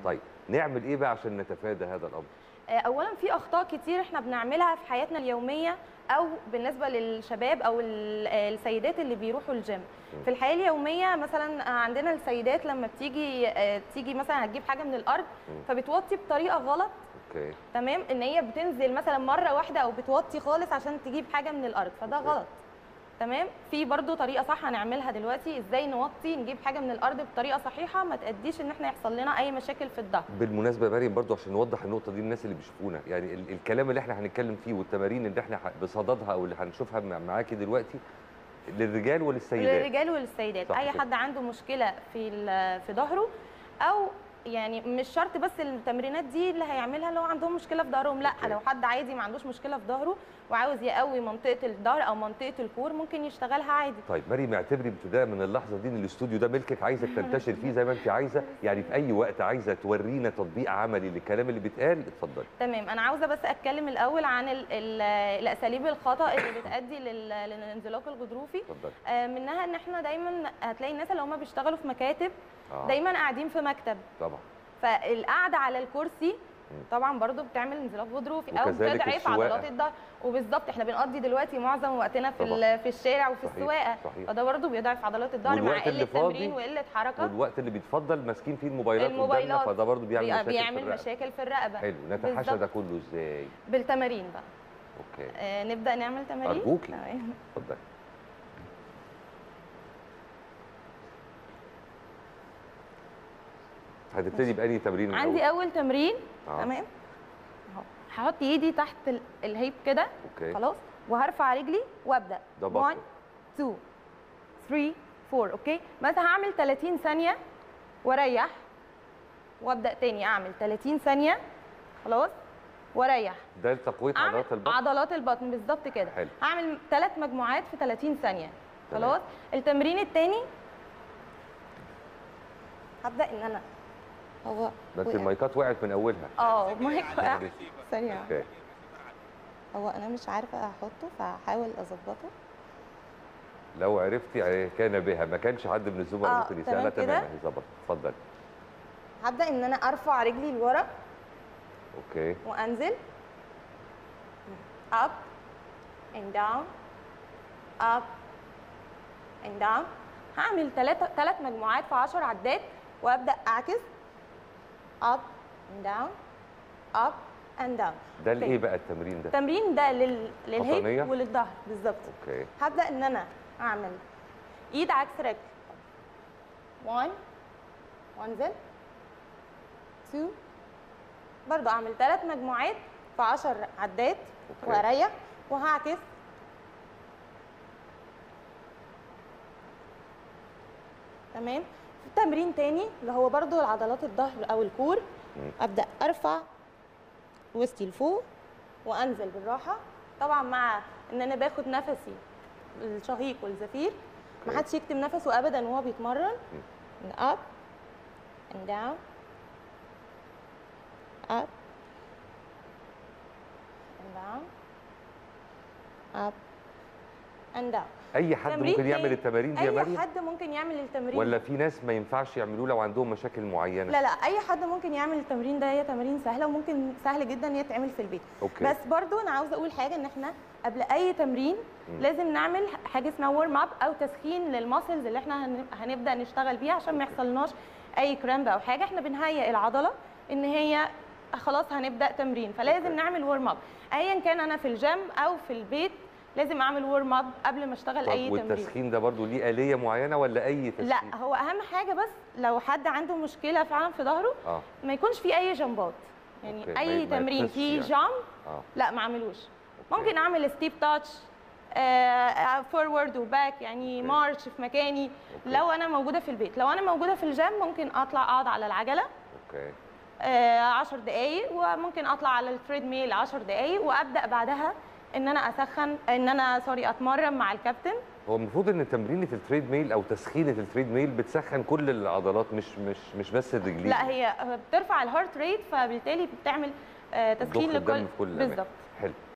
طيب نعمل ايه بقى عشان نتفادى هذا الامر آه، اولا في اخطاء كتير احنا بنعملها في حياتنا اليوميه او بالنسبه للشباب او ال- آه، السيدات اللي بيروحوا الجيم في الحياه اليوميه مثلا آه، عندنا السيدات لما بتيجي آه، تيجي مثلا هتجيب حاجه من الارض فبتوطي بطريقه غلط اوكي تمام ان هي بتنزل مثلا مره واحده او بتوطي خالص عشان تجيب حاجه من الارض فده أوكي. غلط تمام في برضو طريقه صح هنعملها دلوقتي ازاي نوطي نجيب حاجه من الارض بطريقه صحيحه ما تاديش ان احنا يحصل لنا اي مشاكل في الظهر بالمناسبه يا مريم برضو عشان نوضح النقطه دي للناس اللي بيشوفونا يعني ال- الكلام اللي احنا هنتكلم فيه والتمارين اللي احنا ح- بصددها او اللي هنشوفها مع- معاكي دلوقتي للرجال وللسيدات للرجال وللسيدات صح اي كده. حد عنده مشكله في ال- في ظهره او يعني مش شرط بس التمرينات دي اللي هيعملها لو عندهم مشكله في ظهرهم لا أوكي. لو حد عادي ما عندوش مشكله في ظهره وعاوز يقوي منطقه الظهر او منطقه الكور ممكن يشتغلها عادي طيب مريم اعتبري ابتداء من اللحظه دي ان الاستوديو ده ملكك عايزك تنتشر فيه زي ما انت عايزه يعني في اي وقت عايزه تورينا تطبيق عملي للكلام اللي بيتقال اتفضلي تمام انا عاوزه بس اتكلم الاول عن ال ال الاساليب الخطا اللي بتؤدي لل- للانزلاق الغضروفي اتفضلي آه، منها ان احنا دايما هتلاقي الناس اللي هم بيشتغلوا في مكاتب آه. دايما قاعدين في مكتب طبعا فالقعده على الكرسي طبعا برضو بتعمل انزلاق غضروفي او وكذلك بتضعف السواقة. عضلات الظهر وبالظبط احنا بنقضي دلوقتي معظم وقتنا في طبعا. ال- في الشارع وفي صحيح، السواقه صحيح. فده برضو بيضعف عضلات الظهر مع والوقت اللي قله فاضي تمرين وقله حركه والوقت اللي بيتفضل ماسكين فيه الموبايلات قدامنا الموبايلات فده برضه بيعمل بي- مشاكل في بيعمل الرقبة. مشاكل في الرقبه حلو نتحاشى بالظبط. ده كله ازاي بالتمارين بقى اوكي آه نبدا نعمل تمارين أرجوكي. تمام. اتفضلي هتبتدي بأني تمرين عندي الأول؟ اول تمرين آه. تمام اهو هحط ايدي تحت ال- الهيب كده اوكي خلاص وهرفع رجلي وابدا ده 1 بطن 2 3 4 اوكي مثلا هعمل 30 ثانيه واريح وابدا تاني اعمل 30 ثانيه خلاص واريح ده لتقويه اعمل عضلات البطن عضلات البطن بالظبط كده حلو. هعمل ثلاث مجموعات في 30 ثانيه تمام. خلاص التمرين الثاني هبدا ان انا هو ده انت وقع. المايكات وقعت من اولها اه مايك وقع معلش. ثانيه اوكي هو انا مش عارفه احطه فهحاول اظبطه لو عرفتي آه، كان بها ما كانش حد من الزملاء آه، ممكن تمام يسالها كده. تمام هي ظبطت اتفضل هبدا ان انا ارفع رجلي لورا اوكي وانزل up and down up and down هعمل ثلاثة ثلاث مجموعات في 10 عدات وابدا اعكس up and down up and down ده لايه بقى التمرين ده التمرين ده لل... قطنية؟ للهيب وللظهر بالظبط اوكي هبدا ان انا اعمل ايد عكس رجل 1 وانزل 2 برضو اعمل ثلاث مجموعات في 10 عدات أوكي. واريح وهعكس تمام في تمرين تاني اللي هو برضو عضلات الظهر او الكور مم. ابدا ارفع وسطي لفوق وانزل بالراحه طبعا مع ان انا باخد نفسي الشهيق والزفير ما أوكي. حدش يكتم نفسه ابدا وهو بيتمرن up and down up and down up and down اي حد تمرين ممكن يعمل تاني. التمارين دي يا اي مريم حد ممكن يعمل التمرين ولا في ناس ما ينفعش يعملوه لو عندهم مشاكل معينه لا لا اي حد ممكن يعمل التمرين ده هي تمارين سهله وممكن سهل جدا يتعمل في البيت اوكي بس برضو انا عاوزه اقول حاجه ان احنا قبل اي تمرين مم. لازم نعمل حاجه اسمها ورم اب او تسخين للماسلز اللي احنا هن- هنبدا نشتغل بيها عشان ما يحصلناش اي كرامب او حاجه احنا بنهيئ العضله ان هي خلاص هنبدا تمرين فلازم أوكي. نعمل ورم اب ايا كان انا في الجيم او في البيت لازم اعمل ورم اب قبل ما اشتغل طب اي تمرين والتسخين ده برضو ليه آلية معينة ولا أي تسخين؟ لا هو اهم حاجه بس لو حد عنده مشكله فعلا في ظهره اه ما يكونش فيه اي جمبات يعني أوكي، ما- اي ما تمرين يتخسش فيه يعني. جامب اه لا ما اعملوش أوكي. ممكن اعمل ستيب تاتش فورورد وباك يعني أوكي. مارش في مكاني أوكي. لو انا موجوده في البيت لو انا موجوده في الجيم ممكن اطلع اقعد على العجله اوكي 10 دقائق وممكن اطلع على التريد ميل 10 دقائق وابدا بعدها ان انا اسخن ان انا سوري اتمرن مع الكابتن هو المفروض ان تمرينة التريد ميل او تسخينة التريد ميل بتسخن كل العضلات مش مش مش بس الرجلين لا هي بترفع الهارت ريت فبالتالي بتعمل آه، تسخين ضخ الدم لكل في كل الأماكن. بالظبط حلو